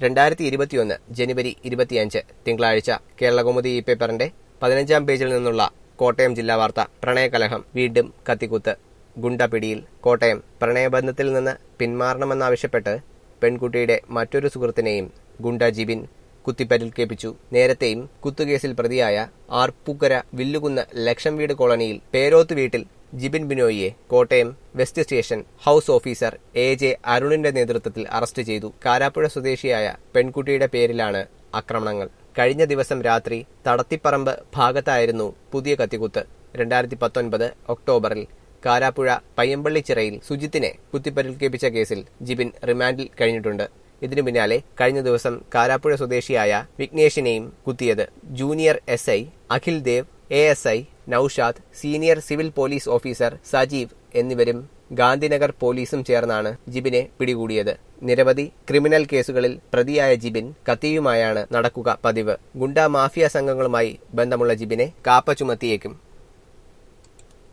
രണ്ടായിരത്തി ഇരുപത്തിയൊന്ന് ജനുവരി ഇരുപത്തിയഞ്ച് തിങ്കളാഴ്ച കേരളകൗമുദി ഈ പേപ്പറിന്റെ പതിനഞ്ചാം പേജിൽ നിന്നുള്ള കോട്ടയം ജില്ലാ വാർത്ത പ്രണയകലഹം വീണ്ടും കത്തിക്കുത്ത് ഗുണ്ടപിടിയിൽ കോട്ടയം പ്രണയബന്ധത്തിൽ നിന്ന് പിന്മാറണമെന്നാവശ്യപ്പെട്ട് പെൺകുട്ടിയുടെ മറ്റൊരു സുഹൃത്തിനെയും ഗുണ്ട ജിബിൻ കുത്തിപ്പരിക്കേൽപ്പിച്ചു നേരത്തെയും കുത്തുകേസിൽ പ്രതിയായ ആർപ്പൂക്കര വില്ലുകുന്ന് ലക്ഷം വീട് കോളനിയിൽ പേരോത്ത് വീട്ടിൽ ജിബിൻ ബിനോയിയെ Kottayam west station house officer A J അരുണിന്റെ നേതൃത്വത്തിൽ അറസ്റ്റ് ചെയ്തു കാരാപ്പുഴ സ്വദേശിയായ പെൺകുട്ടിയുടെ പേരിലാണ് ആക്രമണങ്ങൾ കഴിഞ്ഞ ദിവസം രാത്രി തടത്തിപ്പറമ്പ് ഭാഗത്തായിരുന്നു പുതിയ കത്തിക്കുത്ത് രണ്ടായിരത്തി പത്തൊൻപത് ഒക്ടോബറിൽ കാരാപ്പുഴ പയ്യമ്പള്ളിച്ചിറയിൽ സുജിത്തിനെ കുത്തിപ്പരിക്കേൽപ്പിച്ച കേസിൽ ജിബിൻ റിമാൻഡിൽ കഴിഞ്ഞിട്ടുണ്ട് ഇതിനു പിന്നാലെ കഴിഞ്ഞ ദിവസം കാരാപ്പുഴ സ്വദേശിയായ വിഘ്നേഷിനെയും കുത്തിയത് junior S I Akhil Dev A S I Naushad senior civil police officer Sajeev എന്നിവരും ഗാന്ധിനഗർ പോലീസും ചേർന്നാണ് ജിബിനെ പിടികൂടിയത് നിരവധി ക്രിമിനൽ കേസുകളിൽ പ്രതിയായ ജിബിൻ കത്തിയുമായാണ് നടക്കുക പതിവ് ഗുണ്ട മാഫിയ സംഘങ്ങളുമായി ബന്ധമുള്ള ജിബിനെ കാപ്പ ചുമത്തിയേക്കും